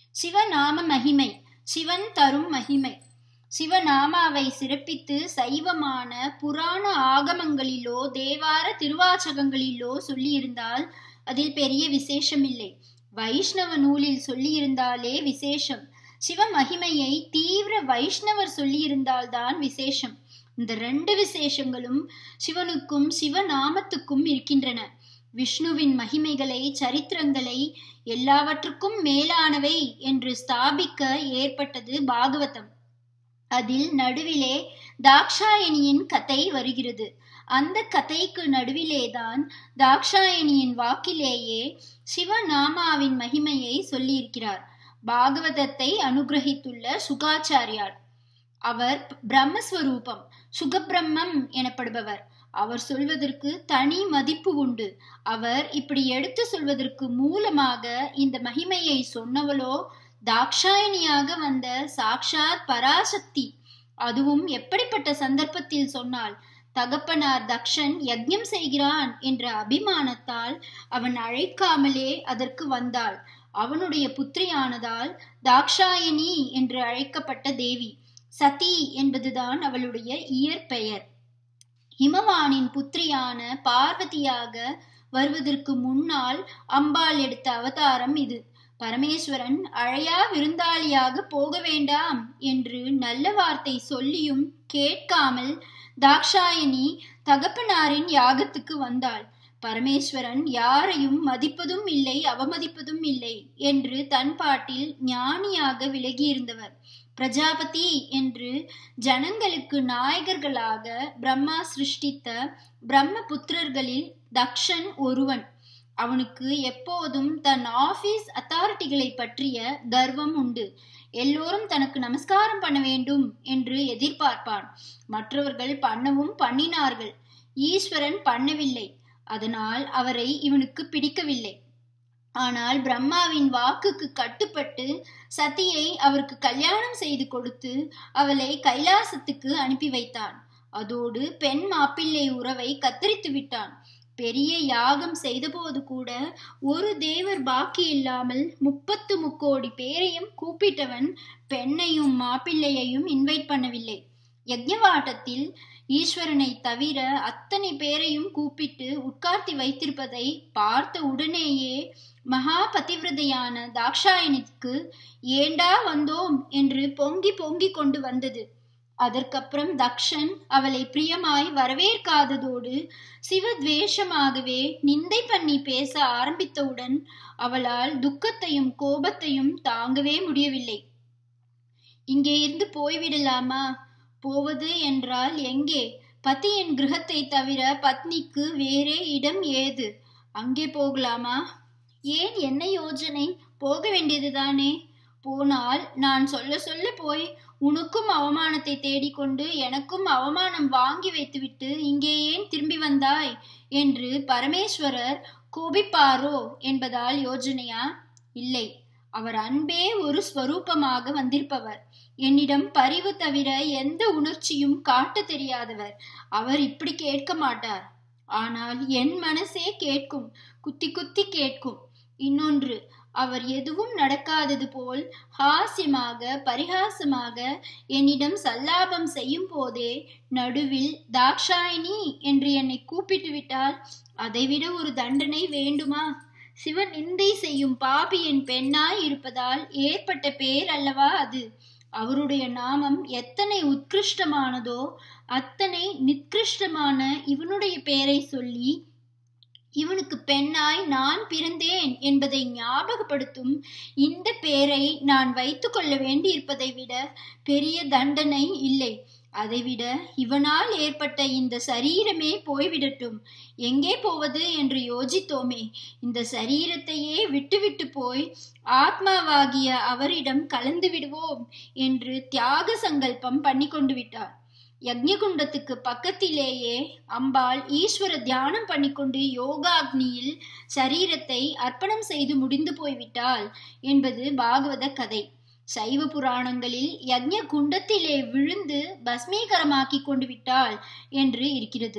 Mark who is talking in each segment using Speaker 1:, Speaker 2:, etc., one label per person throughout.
Speaker 1: சிவநாம மகிமை சிவன் தரும் மகிமை சிவநாமாவை சிறப்பித்து சைவமான புராண ஆகமங்களிலோ தேவார திருவாச்சகங்களிலோ சொல்லியிருந்தால் அதில் பெரிய விசேஷமில்லை வைஷ்ணவ நூலில் சொல்லியிருந்தாலே விசேஷம் சிவ மகிமையை தீவிர வைஷ்ணவர் சொல்லியிருந்தால்தான் விசேஷம் இந்த ரெண்டு விசேஷங்களும் சிவனுக்கும் சிவநாமத்துக்கும் இருக்கின்றன விஷ்ணுவின் மகிமைகளை சரித்திரங்களை எல்லாவற்றுக்கும் மேலானவை என்று ஸ்தாபிக்க ஏற்பட்டது பாகவதம் அதில் நடுவிலே தாக்ஷாயணியின் கதை வருகிறது அந்த கதைக்கு நடுவிலேதான் தாக்ஷாயணியின் வாக்கிலேயே சிவநாமாவின் மகிமையை சொல்லியிருக்கிறார் பாகவதத்தை அனுகிரகித்துள்ள சுகாச்சாரியார் அவர் பிரம்மஸ்வரூபம் சுகபிரம்மம் எனப்படுபவர் அவர் சொல்வதற்கு தனி மதிப்பு உண்டு அவர் இப்படி எடுத்து சொல்வதற்கு மூலமாக இந்த மகிமையை சொன்னவளோ தாக்ஷாயணியாக வந்த சாக்ஷாத் பராசக்தி அதுவும் எப்படிப்பட்ட சந்தர்ப்பத்தில் சொன்னால் தகப்பனார் தக்ஷன் யஜ்யம் செய்கிறான் என்ற அபிமானத்தால் அவன் அழைக்காமலே அதற்கு வந்தாள் அவனுடைய புத்திரியானதால் தாக்ஷாயணி என்று அழைக்கப்பட்ட தேவி சதி என்பதுதான் அவளுடைய இயற்பெயர் ஹிமவானின் புத்திரியான பார்வதியாக வருவதற்கு முன்னால் அம்பாள் எடுத்த அவதாரம் இது பரமேஸ்வரன் அழையா விருந்தாளியாக போக வேண்டாம் என்று நல்ல வார்த்தை சொல்லியும் கேட்காமல் தாக்ஷாயணி தகப்பனாரின் யாகத்துக்கு வந்தாள் பரமேஸ்வரன் யாரையும் மதிப்பதும் இல்லை அவமதிப்பதும் இல்லை என்று தன் பாட்டில் ஞானியாக விலகியிருந்தவர் பிரஜாபதி என்று ஜனங்களுக்கு நாயகர்களாக பிரம்மா சிருஷ்டித்த பிரம்ம புத்திரர்களில் தக்ஷன் ஒருவன் அவனுக்கு எப்போதும் தன் ஆபீஸ் அத்தாரிட்டிகளை பற்றிய கர்வம் உண்டு எல்லோரும் தனக்கு நமஸ்காரம் பண்ண வேண்டும் என்று எதிர்பார்ப்பான் மற்றவர்கள் பண்ணவும் பண்ணினார்கள் ஈஸ்வரன் பண்ணவில்லை அதனால் அவரை இவனுக்கு பிடிக்கவில்லை ஆனால் பிரம்மாவின் வாக்குக்கு கட்டுப்பட்டு சதியை அவருக்கு கல்யாணம் செய்து கொடுத்து அவளை கைலாசத்துக்கு அனுப்பி வைத்தான் அதோடு பெண் மாப்பிள்ளை உறவை கத்தரித்து விட்டான் பெரிய யாகம் செய்தபோது கூட ஒரு தேவர் பாக்கி இல்லாமல் முப்பத்து முக்கோடி பேரையும் கூப்பிட்டவன் பெண்ணையும் மாப்பிள்ளையையும் இன்வைட் பண்ணவில்லை யஜ்ஞவாட்டத்தில் ஈஸ்வரனை தவிர அத்தனை பேரையும் கூப்பிட்டு உட்கார்த்தி வைத்திருப்பதை பார்த்த உடனேயே மகா பதிவிரதையான தாக்ஷாயணிக்கு ஏண்டா வந்தோம் என்று பொங்கி பொங்கி கொண்டு வந்தது அதற்கப்புறம் தக்ஷன் அவளை பிரியமாய் வரவேற்காததோடு சிவத்வேஷமாகவே நிந்தை பண்ணி பேச ஆரம்பித்தவுடன் அவளால் துக்கத்தையும் கோபத்தையும் தாங்கவே முடியவில்லை இங்கே இருந்து போய்விடலாமா போவது என்றால் எங்கே பத்தியின் கிரகத்தை தவிர பத்னிக்கு வேறே இடம் ஏது அங்கே போகலாமா ஏன் என்ன யோஜனை போக வேண்டியதுதானே போனால் நான் சொல்ல சொல்ல போய் உனக்கும் அவமானத்தை தேடிக்கொண்டு எனக்கும் அவமானம் வாங்கி வைத்துவிட்டு இங்கே ஏன் திரும்பி வந்தாய் என்று பரமேஸ்வரர் கோபிப்பாரோ என்பதால் யோஜனையா இல்லை அவர் அன்பே ஒரு ஸ்வரூபமாக வந்திருப்பவர் என்னிடம் பரிவு தவிர எந்த உணர்ச்சியும் காட்ட தெரியாதவர் அவர் இப்படி கேட்க மாட்டார் ஆனால் என் மனசே கேட்கும் குத்தி குத்தி கேட்கும் இன்னொன்று அவர் எதுவும் நடக்காதது போல் ஹாஸ்யமாக பரிகாசமாக என்னிடம் சல்லாபம் செய்யும் போதே நடுவில் தாக்ஷாயினி என்று என்னை கூப்பிட்டு விட்டால் அதைவிட ஒரு தண்டனை வேண்டுமா சிவன் நிந்தை செய்யும் பாபியின் பெண்ணாய் இருப்பதால் ஏற்பட்ட பேர் அல்லவா அது அவருடைய நாமம் எத்தனை உத்கிருஷ்டமானதோ அத்தனை நித்கிருஷ்டமான இவனுடைய பெயரை சொல்லி இவனுக்கு பெண்ணாய் நான் பிறந்தேன் என்பதை ஞாபகப்படுத்தும் இந்த பேரை நான் வைத்து கொள்ள வேண்டியிருப்பதை விட பெரிய தண்டனை இல்லை அதைவிட இவனால் ஏற்பட்ட இந்த சரீரமே போய்விடட்டும் எங்கே போவது என்று யோசித்தோமே இந்த சரீரத்தையே விட்டுவிட்டு போய் ஆத்மாவாகிய அவரிடம் கலந்து விடுவோம் என்று தியாக சங்கல்பம் பண்ணி கொண்டு விட்டார் யக்ஞகுண்டத்துக்கு பக்கத்திலேயே அம்பாள் ஈஸ்வர தியானம் பண்ணிக்கொண்டு யோகாக்னியில் சரீரத்தை அர்ப்பணம் செய்து முடிந்து போய்விட்டாள் என்பது பாகவத கதை சைவ புராணங்களில் யக்ஞ குண்டத்திலே விழுந்து பஸ்மீகரமாக்கி கொண்டு விட்டாள் என்று இருக்கிறது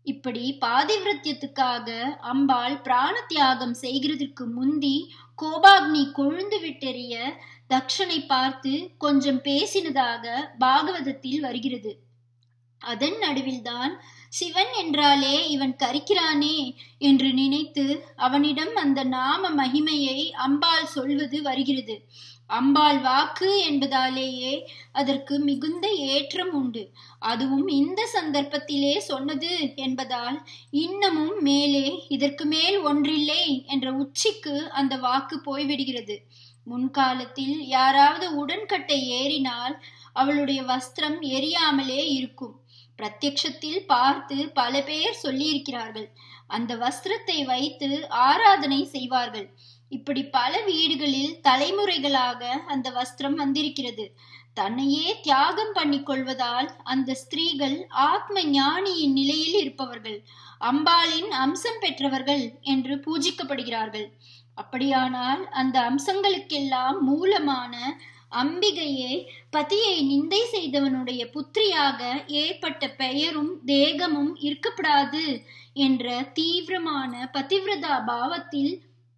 Speaker 1: இப்படி பாதிவிரத்தியத்துக்காக அம்பாள் பிராண தியாகம் செய்கிறதுக்கு முந்தி கோபாக்னி கொழுந்து விட்டெறிய தக்ஷனை பார்த்து கொஞ்சம் பேசினதாக பாகவதத்தில் வருகிறது அதன் நடுவில்தான் சிவன் என்றாலே இவன் கரிக்கிறானே என்று நினைத்து அவனிடம் அந்த நாம மகிமையை அம்பாள் சொல்வது வருகிறது அம்பாள் வாக்கு என்பதாலேயே அதற்கு மிகுந்த ஏற்றம் உண்டு அதுவும் இந்த சந்தர்ப்பத்திலே சொன்னது என்பதால் இன்னமும் மேலே இதற்கு மேல் ஒன்றில்லை என்ற உச்சிக்கு அந்த வாக்கு போய்விடுகிறது முன்காலத்தில் யாராவது உடன்கட்டை ஏறினால் அவளுடைய வஸ்திரம் எரியாமலே இருக்கும் பிரத்யக்ஷத்தில் பார்த்து பல பேர் சொல்லியிருக்கிறார்கள் அந்த வஸ்திரத்தை வைத்து ஆராதனை செய்வார்கள் இப்படி பல வீடுகளில் தலைமுறைகளாக அந்த வஸ்திரம் வந்திருக்கிறது தன்னையே தியாகம் பண்ணி கொள்வதால் அந்த ஸ்திரீகள் ஆத்ம ஞானியின் நிலையில் இருப்பவர்கள் அம்பாளின் அம்சம் பெற்றவர்கள் என்று பூஜிக்கப்படுகிறார்கள் அப்படியானால் அந்த அம்சங்களுக்கெல்லாம் மூலமான அம்பிகையே பதியை நிந்தை செய்தவனுடைய புத்திரியாக ஏற்பட்ட பெயரும் தேகமும் இருக்கப்படாது என்ற தீவிரமான பதிவிரதா பாவத்தில்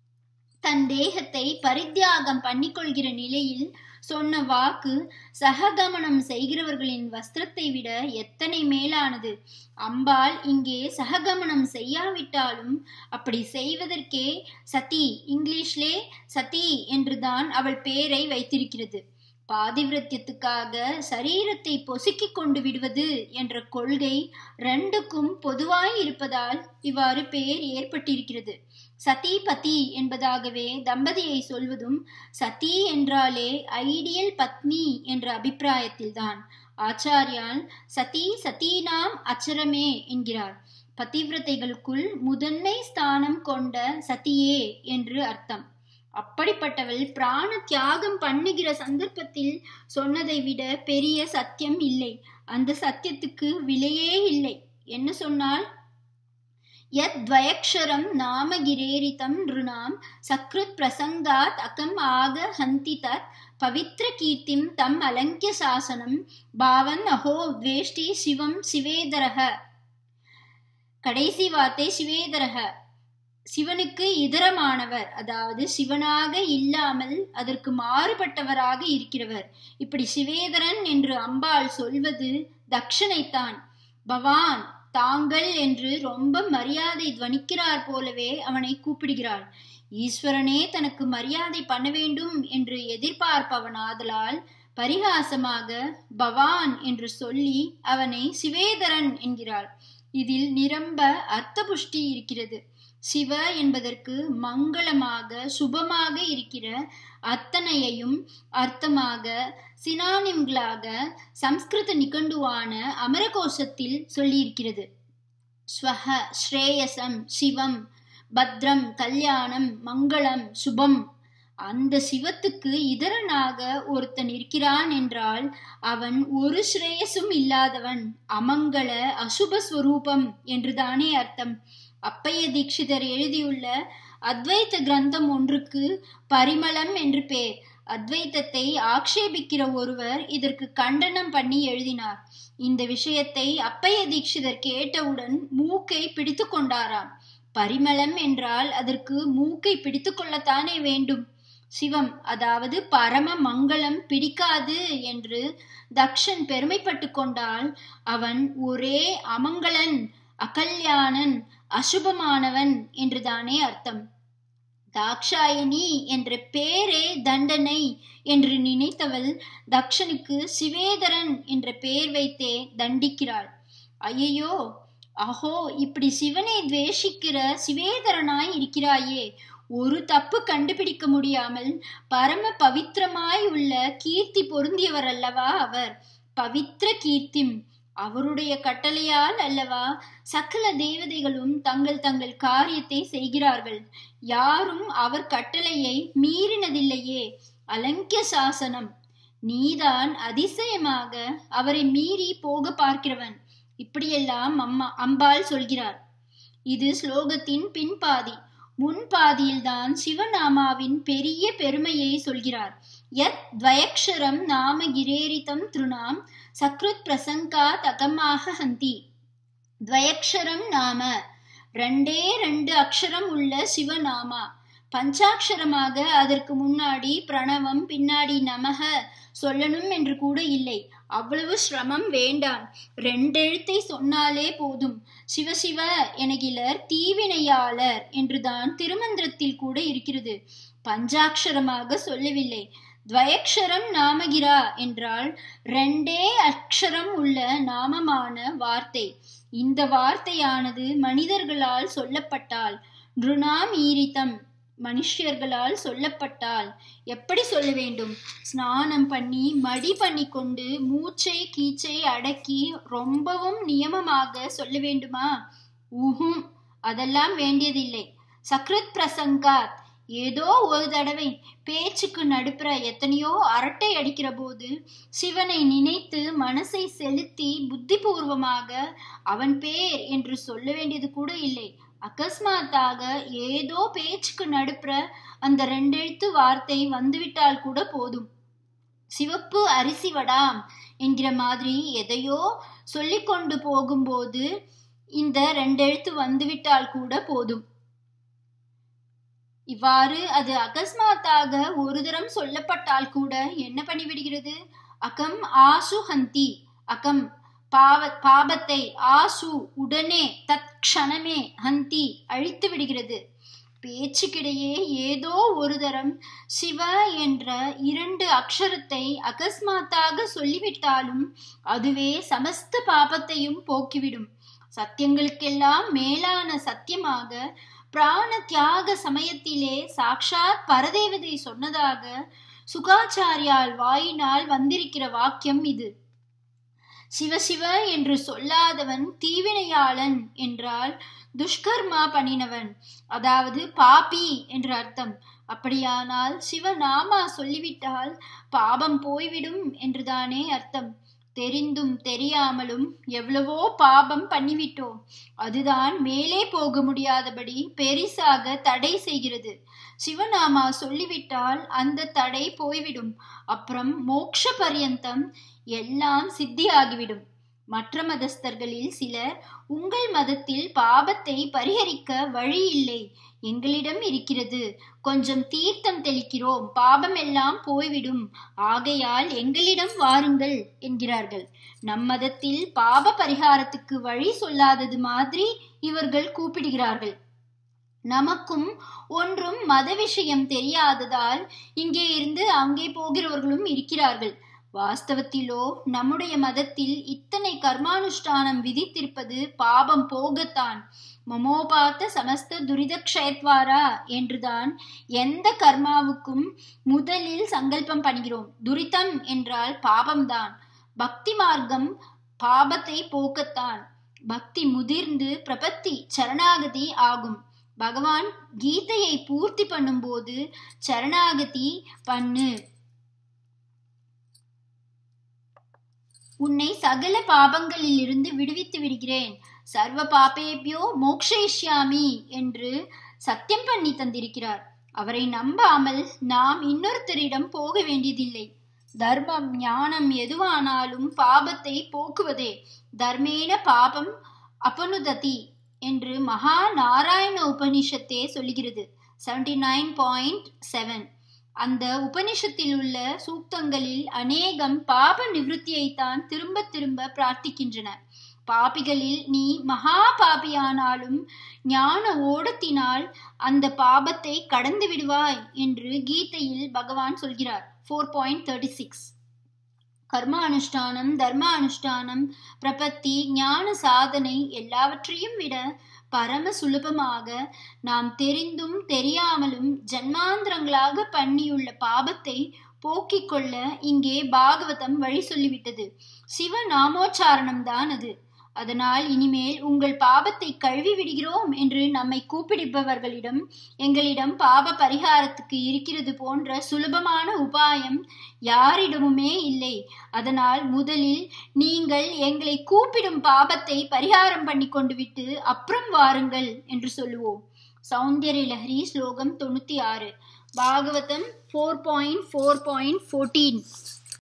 Speaker 1: தன் தேகத்தை பரித்தியாகம் பண்ணிக்கொள்கிற நிலையில் சொன்ன வாக்கு சககமனம் செய்கிறவர்களின் வஸ்திரத்தை விட எத்தனை மேலானது அம்பாள் இங்கே சககமனம் செய்யாவிட்டாலும் அப்படி செய்வதற்கே சதி இங்கிலீஷ்லே சதி என்றுதான் அவள் பேரை வைத்திருக்கிறது பாதிவிரத்தியத்துக்காக சரீரத்தை பொசுக்கிக் கொண்டு விடுவது என்ற கொள்கை ரெண்டுக்கும் பொதுவாய் இருப்பதால் இவ்வாறு பேர் ஏற்பட்டிருக்கிறது சதி பதி என்பதாகவே தம்பதியை சொல்வதும் சதி என்றாலே ஐடியல் பத்னி என்ற அபிப்பிராயத்தில்தான் ஆச்சாரியால் சதி சதீனாம் அச்சரமே என்கிறார் பதிவிரதைகளுக்குள் முதன்மை ஸ்தானம் கொண்ட சதியே என்று அர்த்தம் அப்படிப்பட்டவள் பிராண தியாகம் பண்ணுகிற சந்தர்ப்பத்தில் சொன்னதை விட பெரிய சத்தியம் இல்லை அந்த சத்தியத்துக்கு விலையே இல்லை என்ன சொன்னால் யத் துவயக்ஷரம் நாம கிரேரிதம் நிருணாம் சக்ருத் பிரசங்காத் அகம் ஆக ஹந்தி தத் பவித்ர கீர்த்திம் தம் அலங்கிய சாசனம் பாவன் அஹோ துவேஷ்டி சிவம் சிவேதரக கடைசி வார்த்தை சிவேதரக சிவனுக்கு இதரமானவர் அதாவது சிவனாக இல்லாமல் அதற்கு மாறுபட்டவராக இருக்கிறவர் இப்படி சிவேதரன் என்று அம்பாள் சொல்வது தக்ஷனைத்தான் பவான் தாங்கள் என்று ரொம்ப மரியாதை துவனிக்கிறார் போலவே அவனை கூப்பிடுகிறாள் ஈஸ்வரனே தனக்கு மரியாதை பண்ண வேண்டும் என்று எதிர்பார்ப்பவனாதலால் பரிகாசமாக பவான் என்று சொல்லி அவனை சிவேதரன் என்கிறாள் இதில் நிரம்ப அர்த்த புஷ்டி இருக்கிறது சிவ என்பதற்கு மங்களமாக சுபமாக இருக்கிற அத்தனையையும் அர்த்தமாக சினானிம்களாக சம்ஸ்கிருத நிகண்டுவான அமரகோஷத்தில் சொல்லியிருக்கிறது ஸ்வஹ ஸ்ரேயசம் சிவம் பத்ரம் கல்யாணம் மங்களம் சுபம் அந்த சிவத்துக்கு இதரனாக ஒருத்தன் இருக்கிறான் என்றால் அவன் ஒரு ஸ்ரேயசும் இல்லாதவன் அமங்கள அசுப ஸ்வரூபம் என்றுதானே அர்த்தம் அப்பைய தீட்சிதர் எழுதியுள்ள அத்வைத்த கிரந்தம் ஒன்றுக்கு பரிமளம் என்று பேர் அத்வைத்தத்தை ஆக்ஷேபிக்கிற ஒருவர் இதற்கு கண்டனம் பண்ணி எழுதினார் இந்த விஷயத்தை அப்பைய தீட்சிதர் கேட்டவுடன் மூக்கை பிடித்து கொண்டாராம் பரிமளம் என்றால் அதற்கு மூக்கை பிடித்து கொள்ளத்தானே வேண்டும் சிவம் அதாவது பரம மங்களம் பிடிக்காது என்று தக்ஷன் பெருமைப்பட்டு கொண்டால் அவன் ஒரே அமங்கலன் அகல்யாணன் அசுபமானவன் என்றுதானே அர்த்தம் தாக்ஷாயணி என்ற பேரே தண்டனை என்று நினைத்தவள் தக்ஷனுக்கு சிவேதரன் என்ற பெயர் வைத்தே தண்டிக்கிறாள் ஐயையோ அஹோ இப்படி சிவனை துவேஷிக்கிற சிவேதரனாய் இருக்கிறாயே ஒரு தப்பு கண்டுபிடிக்க முடியாமல் பரம பவித்திரமாய் உள்ள கீர்த்தி பொருந்தியவர் அல்லவா அவர் பவித்திர கீர்த்திம் அவருடைய கட்டளையால் அல்லவா சகல தேவதைகளும் தங்கள் தங்கள் காரியத்தை செய்கிறார்கள் யாரும் அவர் கட்டளையை மீறினதில்லையே அலங்கிய சாசனம் நீதான் அதிசயமாக அவரை மீறி போக பார்க்கிறவன் இப்படியெல்லாம் அம்மா அம்பாள் சொல்கிறார் இது ஸ்லோகத்தின் பின்பாதி முன்பாதியில்தான் சிவநாமாவின் பெரிய பெருமையை சொல்கிறார் யத் துவயக்ஷரம் நாம கிரேரிதம் திருணாம் சக்ருத் பிரசங்காத் அகமாக ஹந்தி துவயக்ஷரம் நாம ரெண்டே ரெண்டு அக்ஷரம் உள்ள சிவநாமா பஞ்சாட்சரமாக அதற்கு முன்னாடி பிரணவம் பின்னாடி நமக சொல்லணும் என்று கூட இல்லை அவ்வளவு சிரமம் வேண்டாம் ரெண்டெழுத்தை சொன்னாலே போதும் சிவசிவ எனகிலர் தீவினையாளர் என்றுதான் திருமந்திரத்தில் கூட இருக்கிறது பஞ்சாட்சரமாக சொல்லவில்லை துவயக்ஷரம் நாமகிரா என்றால் ரெண்டே அக்ஷரம் உள்ள நாமமான வார்த்தை இந்த வார்த்தையானது மனிதர்களால் சொல்லப்பட்டால் ருணாம் ஈரித்தம் மனுஷர்களால் சொல்லப்பட்டால் எப்படி சொல்ல வேண்டும் ஸ்நானம் பண்ணி மடி பண்ணி கொண்டு மூச்சை கீச்சை அடக்கி ரொம்பவும் நியமமாக சொல்ல வேண்டுமா ஊஹும் அதெல்லாம் வேண்டியதில்லை சக்ருத் பிரசங்காத் ஏதோ ஒரு தடவை பேச்சுக்கு நடுப்புற எத்தனையோ அரட்டை அடிக்கிற போது சிவனை நினைத்து மனசை செலுத்தி புத்திபூர்வமாக அவன் பேர் என்று சொல்ல வேண்டியது கூட இல்லை அகஸ்மாத்தாக ஏதோ பேச்சுக்கு நடுப்புற அந்த ரெண்டெழுத்து வார்த்தை வந்துவிட்டால் கூட போதும் சிவப்பு அரிசி வடாம் என்கிற மாதிரி எதையோ சொல்லிக்கொண்டு போகும்போது இந்த ரெண்டெழுத்து வந்துவிட்டால் கூட போதும் இவ்வாறு அது அகஸ்மாத்தாக ஒரு தரம் சொல்லப்பட்டால் கூட என்ன பண்ணிவிடுகிறது அகம் ஆசு ஹந்தி அகம் பாவ பாபத்தை ஆசு உடனே தத் க்ஷணமே ஹந்தி அழித்து விடுகிறது பேச்சுக்கிடையே ஏதோ ஒரு தரம் சிவ என்ற இரண்டு அக்ஷரத்தை அகஸ்மாத்தாக சொல்லிவிட்டாலும் அதுவே சமஸ்த பாபத்தையும் போக்கிவிடும் சத்தியங்களுக்கெல்லாம் மேலான சத்தியமாக பிராண தியாக சமயத்திலே சாக்ஷாத் பரதேவதை சொன்னதாக சுகாச்சாரியால் வாயினால் வந்திருக்கிற வாக்கியம் இது சிவசிவ என்று சொல்லாதவன் தீவினையாளன் என்றால் துஷ்கர்மா பண்ணினவன் அதாவது பாபி என்று அர்த்தம் அப்படியானால் சிவநாமா சொல்லிவிட்டால் பாபம் போய்விடும் என்றுதானே அர்த்தம் தெரிந்தும் தெரியாமலும் எவ்வளவோ பாபம் பண்ணிவிட்டோம் அதுதான் மேலே போக முடியாதபடி பெரிசாக தடை செய்கிறது சிவநாமா சொல்லிவிட்டால் அந்த தடை போய்விடும் அப்புறம் மோக்ஷ பரியந்தம் எல்லாம் சித்தியாகிவிடும் மற்ற மதஸ்தர்களில் சிலர் உங்கள் மதத்தில் பாபத்தை பரிகரிக்க வழி இல்லை எங்களிடம் இருக்கிறது கொஞ்சம் தீர்த்தம் தெளிக்கிறோம் பாபம் எல்லாம் போய்விடும் ஆகையால் எங்களிடம் வாருங்கள் என்கிறார்கள் நம் மதத்தில் பாப பரிகாரத்துக்கு வழி சொல்லாதது மாதிரி இவர்கள் கூப்பிடுகிறார்கள் நமக்கும் ஒன்றும் மத விஷயம் தெரியாததால் இங்கே இருந்து அங்கே போகிறவர்களும் இருக்கிறார்கள் வாஸ்தவத்திலோ நம்முடைய மதத்தில் இத்தனை கர்மானுஷ்டானம் விதித்திருப்பது பாபம் போகத்தான் மமோபாத்த சமஸ்த துரிதக்ஷயத்வாரா என்றுதான் எந்த கர்மாவுக்கும் முதலில் சங்கல்பம் பண்ணுகிறோம் துரிதம் என்றால் பாபம்தான் பக்தி மார்க்கம் பாபத்தை போக்கத்தான் பக்தி முதிர்ந்து பிரபத்தி சரணாகதி ஆகும் பகவான் கீதையை பூர்த்தி பண்ணும்போது சரணாகதி பண்ணு உன்னை சகல பாபங்களில் இருந்து விடுவித்து விடுகிறேன் சர்வ பாபேபியோ மோக்ஷயிஷ்யாமி என்று சத்தியம் பண்ணி தந்திருக்கிறார் அவரை நம்பாமல் நாம் இன்னொருத்தரிடம் போக வேண்டியதில்லை தர்மம் ஞானம் எதுவானாலும் பாபத்தை போக்குவதே தர்மேன பாபம் அபனுததி என்று மகா நாராயண உபனிஷத்தே சொல்லுகிறது செவன்டி நைன் பாயிண்ட் செவன் அந்த உபனிஷத்தில் உள்ள சூக்தங்களில் அநேகம் பாப நிவிருத்தியைத்தான் திரும்ப திரும்ப பிரார்த்திக்கின்றன பாபிகளில் நீ மகா பாபியானாலும் ஞான ஓடத்தினால் அந்த பாபத்தை கடந்து விடுவாய் என்று கீதையில் பகவான் சொல்கிறார் ஃபோர் பாயிண்ட் தேர்ட்டி சிக்ஸ் கர்ம அனுஷ்டானம் தர்ம அனுஷ்டானம் பிரபத்தி ஞான சாதனை எல்லாவற்றையும் விட பரம சுலபமாக நாம் தெரிந்தும் தெரியாமலும் ஜன்மாந்திரங்களாக பண்ணியுள்ள பாபத்தை போக்கிக் கொள்ள இங்கே பாகவதம் வழி சொல்லிவிட்டது சிவ நாமோச்சாரணம் தான் அது அதனால் இனிமேல் உங்கள் பாபத்தை கழுவி விடுகிறோம் என்று நம்மை கூப்பிடுபவர்களிடம் எங்களிடம் பாப பரிகாரத்துக்கு இருக்கிறது போன்ற சுலபமான உபாயம் யாரிடமுமே இல்லை அதனால் முதலில் நீங்கள் எங்களை கூப்பிடும் பாபத்தை பரிகாரம் பண்ணி கொண்டு விட்டு அப்புறம் வாருங்கள் என்று சொல்லுவோம் சௌந்தர்ய லஹரி ஸ்லோகம் தொண்ணூத்தி ஆறு Bhagavatam four point four point fourteen